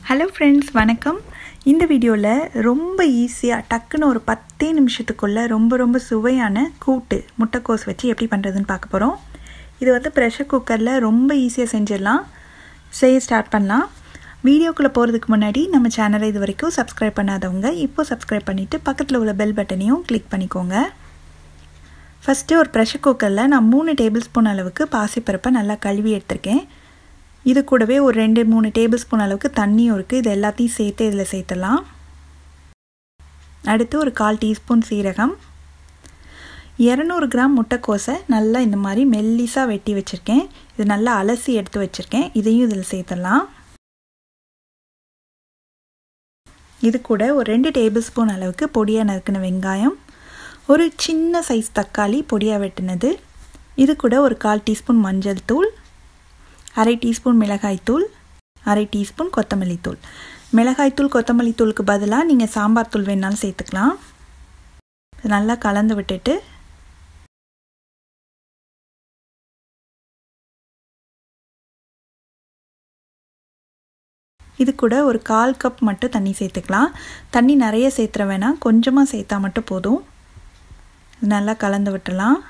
hello friends வணக்கம் இந்த வீடியோவில் ரொம்ப ஈஸியாக டக்குன்னு ஒரு பத்தே நிமிஷத்துக்குள்ளே ரொம்ப ரொம்ப சுவையான கூட்டு முட்டைக்கோஸ் வச்சு எப்படி பண்ணுறதுன்னு பார்க்க போகிறோம் இது வந்து ப்ரெஷர் குக்கரில் ரொம்ப ஈஸியாக செஞ்சிடலாம் செய்ய ஸ்டார்ட் பண்ணலாம் வீடியோக்குள்ளே போகிறதுக்கு முன்னாடி நம்ம சேனலை இது வரைக்கும் சப்ஸ்கிரைப் பண்ணாதவங்க இப்போ சப்ஸ்கிரைப் பண்ணிவிட்டு பக்கத்தில் உள்ள பெல் பட்டனையும் கிளிக் பண்ணிக்கோங்க ஃபஸ்ட்டு ஒரு ப்ரெஷர் குக்கரில் நான் மூணு டேபிள் ஸ்பூன் அளவுக்கு பாசிப்பருப்பை நல்லா கழுவி எடுத்திருக்கேன் இது கூடவே ஒரு ரெண்டு மூணு டேபிள் ஸ்பூன் அளவுக்கு தண்ணியும் இருக்குது இது எல்லாத்தையும் சேர்த்து இதில் சேர்த்துலாம் அடுத்து ஒரு கால் டீஸ்பூன் சீரகம் இரநூறு கிராம் முட்டைக்கோஸை நல்லா இந்த மாதிரி மெல்லிஸாக வெட்டி வச்சுருக்கேன் இது நல்லா அலசி எடுத்து வச்சுருக்கேன் இதையும் இதில் சேர்த்துடலாம் இது கூட ஒரு ரெண்டு டேபிள் ஸ்பூன் அளவுக்கு பொடியாக நறுக்கின வெங்காயம் ஒரு சின்ன சைஸ் தக்காளி பொடியாக வெட்டினது இது கூட ஒரு கால் டீஸ்பூன் மஞ்சள் தூள் அரை டீஸ்பூன் மிளகாய்த்தூள் அரை டீஸ்பூன் கொத்தமல்லி தூள் மிளகாய்த்தூள் கொத்தமல்லி தூளுக்கு பதிலாக நீங்கள் சாம்பார் தூள் வேணாலும் சேர்த்துக்கலாம் நல்லா கலந்து விட்டுட்டு இது கூட ஒரு கால் கப் மட்டும் தண்ணி சேர்த்துக்கலாம் தண்ணி நிறைய சேர்த்துற வேணாம் கொஞ்சமாக சேர்த்தா மட்டும் போதும் நல்லா கலந்து விட்டுலாம்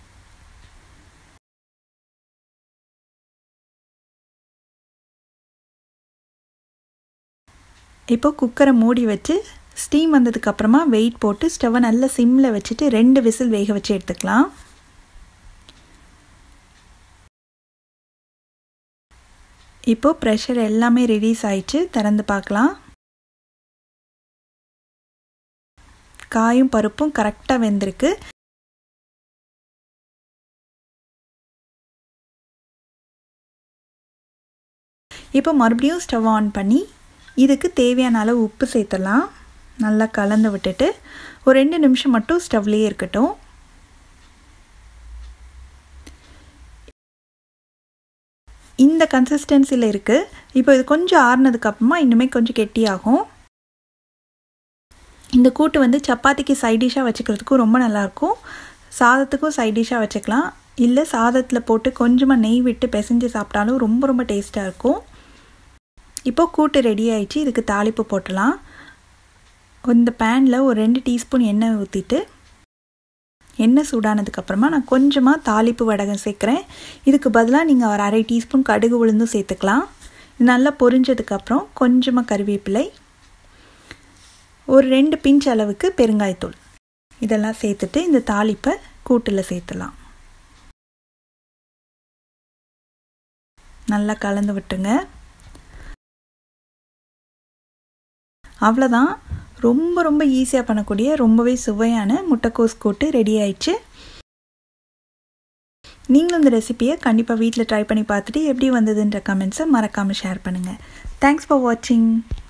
இப்போ குக்கரை மூடி வச்சு ஸ்டீம் வந்ததுக்கப்புறமா வெயிட் போட்டு ஸ்டவ்வை நல்லா சிம்மில் வச்சுட்டு ரெண்டு விசில் வேக வச்சு எடுத்துக்கலாம் இப்போ ப்ரெஷர் எல்லாமே ரிலீஸ் ஆயிடுச்சு திறந்து பார்க்கலாம் காயும் பருப்பும் கரெக்டாக வெந்திருக்கு இப்போ மறுபடியும் ஸ்டவ் ஆன் பண்ணி இதுக்கு தேவையான அளவு உப்பு சேர்த்துடலாம் நல்லா கலந்து விட்டுட்டு ஒரு ரெண்டு நிமிஷம் மட்டும் ஸ்டவ்லேயே இருக்கட்டும் இந்த கன்சிஸ்டன்சியில் இருக்குது இப்போ இது கொஞ்சம் ஆறுனதுக்கப்புறமா இன்னுமே கொஞ்சம் கெட்டியாகும் இந்த கூட்டு வந்து சப்பாத்திக்கு சைட் டிஷ்ஷாக வச்சுக்கிறதுக்கும் ரொம்ப நல்லாயிருக்கும் சாதத்துக்கும் சைட் டிஷ்ஷாக வச்சுக்கலாம் இல்லை சாதத்தில் போட்டு கொஞ்சமாக நெய் விட்டு பிசைஞ்சு சாப்பிட்டாலும் ரொம்ப ரொம்ப டேஸ்ட்டாக இருக்கும் இப்போது கூட்டு ரெடி ஆயிடுச்சு இதுக்கு தாளிப்பு போட்டலாம் இந்த பேனில் ஒரு ரெண்டு டீஸ்பூன் எண்ணெய் ஊற்றிட்டு எண்ணெய் சூடானதுக்கப்புறமா நான் கொஞ்சமாக தாளிப்பு வடகம் சேர்க்குறேன் இதுக்கு பதிலாக நீங்கள் ஒரு அரை டீஸ்பூன் கடுகு உளுந்தும் சேர்த்துக்கலாம் இது நல்லா பொரிஞ்சதுக்கப்புறம் கொஞ்சமாக கருவேப்பிலை ஒரு ரெண்டு பிஞ்ச் அளவுக்கு பெருங்காயத்தூள் இதெல்லாம் சேர்த்துட்டு இந்த தாளிப்பை கூட்டில் சேர்த்துலாம் நல்லா கலந்து விட்டுங்க அவ்வளோதான் ரொம்ப ரொம்ப ஈஸியாக பண்ணக்கூடிய ரொம்பவே சுவையான முட்டைக்கோஸ் கூட்டு ரெடி ஆயிடுச்சு நீங்களும் இந்த ரெசிப்பியை கண்டிப்பாக வீட்டில் ட்ரை பண்ணி பார்த்துட்டு எப்படி வந்ததுன்ற கமெண்ட்ஸை மறக்காமல் ஷேர் பண்ணுங்கள் தேங்க்ஸ் ஃபார் வாட்சிங்